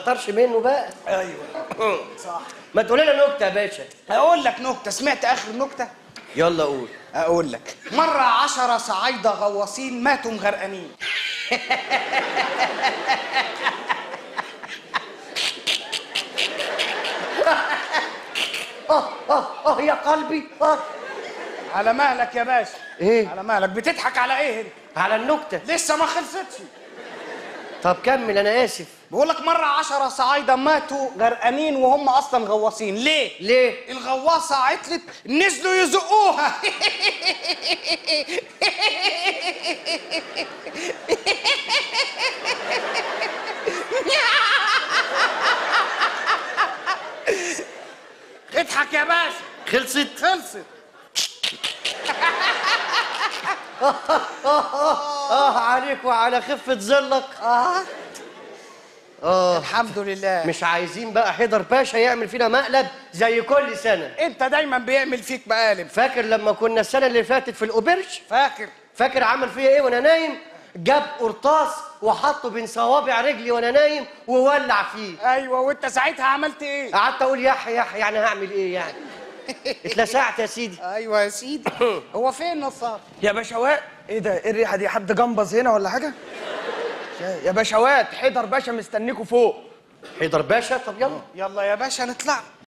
تكترش منه بقى ايوه صح ما تقول لنا نكته يا باشا اقول لك نكته سمعت اخر نكته يلا قول اقول لك مره عشرة صعايده غواصين ماتوا مغرقانين اه اه اه يا قلبي اه على مهلك يا باشا ايه على مهلك بتضحك على ايه هنا على النكته لسه ما خلصتش طب كمل انا اسف بقول لك مره عشرة صعايده ماتوا غرقانين وهم اصلا غواصين ليه ليه الغواصه عطلت نزلوا يزقوها اضحك يا باشا خلصت خلصت اه عليك وعلى خفه ظلك اه اه الحمد لله مش عايزين بقى حيدر باشا يعمل فينا مقلب زي كل سنه انت دايما بيعمل فيك مقالب فاكر لما كنا السنه اللي فاتت في الاوبرش فاكر فاكر عمل فيا ايه وانا نايم جاب قرطاس وحطه بين صوابع رجلي وانا نايم وولع فيه ايوه وانت ساعتها عملت ايه قعدت اقول يح يح يعني هعمل ايه يعني اتلسعت يا سيدي ايوه يا سيدي هو فين نصار يا باشوات ايه ده ايه الريحه دي حد جنبز هنا ولا حاجه يا- يا باشوات حيدر باشا مستنيكوا فوق حيدر باشا طب يلا يلا يا باشا نطلع